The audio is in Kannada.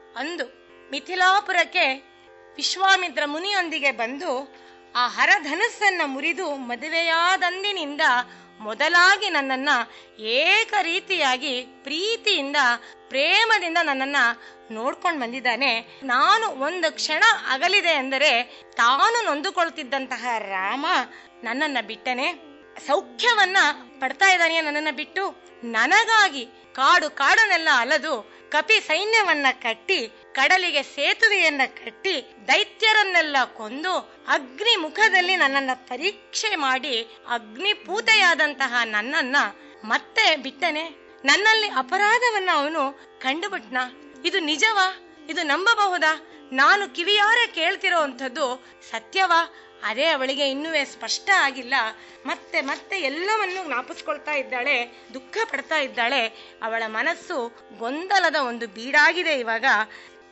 ಅಂದು ಮಿಥಿಲಾಪುರಕ್ಕೆ ವಿಶ್ವಾಮಿತ್ರ ಮುನಿಯೊಂದಿಗೆ ಬಂದು ಆ ಹರಧನಸ್ಸನ್ನ ಮುರಿದು ಮದುವೆಯಾದಂದಿನಿಂದ ಮೊದಲಾಗಿ ನನ್ನನ್ನ ಏಕ ರೀತಿಯಾಗಿ ಪ್ರೀತಿಯಿಂದ ಪ್ರೇಮದಿಂದ ನನ್ನನ್ನ ನೋಡ್ಕೊಂಡು ಬಂದಿದ್ದಾನೆ ನಾನು ಒಂದು ಕ್ಷಣ ಅಗಲಿದೆ ಎಂದರೆ ತಾನು ನೊಂದುಕೊಳ್ತಿದ್ದಂತಹ ರಾಮ ನನ್ನನ್ನ ಬಿಟ್ಟನೆ ಸೌಖ್ಯವನ್ನ ಪಡ್ತಾ ಇದ್ದಾನೆ ನನ್ನನ್ನ ಬಿಟ್ಟು ನನಗಾಗಿ ಕಾಡು ಕಾಡನ್ನೆಲ್ಲ ಅಲದು ಕಪಿ ಸೈನ್ಯವನ್ನ ಕಟ್ಟಿ ಕಡಲಿಗೆ ಸೇತುವೆಯನ್ನ ಕಟ್ಟಿ ದೈತ್ಯರನ್ನೆಲ್ಲ ಕೊಂದು ಅಗ್ನಿ ಮುಖದಲ್ಲಿ ನನ್ನನ್ನ ಪರೀಕ್ಷೆ ಮಾಡಿ ಅಗ್ನಿಪೂತೆಯಾದಂತಹ ನನ್ನನ್ನ ಮತ್ತೆ ಬಿಟ್ಟನೆ ನನ್ನಲ್ಲಿ ಅಪರಾಧವನ್ನ ಅವನು ಕಂಡುಬಿಟ್ನ ಇದು ನಿಜವಾ ಇದು ನಂಬಬಹುದಾ ನಾನು ಕಿವಿಯಾರೆ ಕೇಳ್ತಿರೋ ಅಂಥದ್ದು ಸತ್ಯವಾ ಅದೇ ಅವಳಿಗೆ ಇನ್ನುವೇ ಸ್ಪಷ್ಟ ಆಗಿಲ್ಲ ಮತ್ತೆ ಮತ್ತೆ ಎಲ್ಲವನ್ನು ಜ್ಞಾಪಿಸ್ಕೊಳ್ತಾ ಇದ್ದಾಳೆ ದುಃಖ ಪಡ್ತಾ ಇದ್ದಾಳೆ ಅವಳ ಮನಸ್ಸು ಗೊಂದಲದ ಒಂದು ಬೀಡಾಗಿದೆ ಇವಾಗ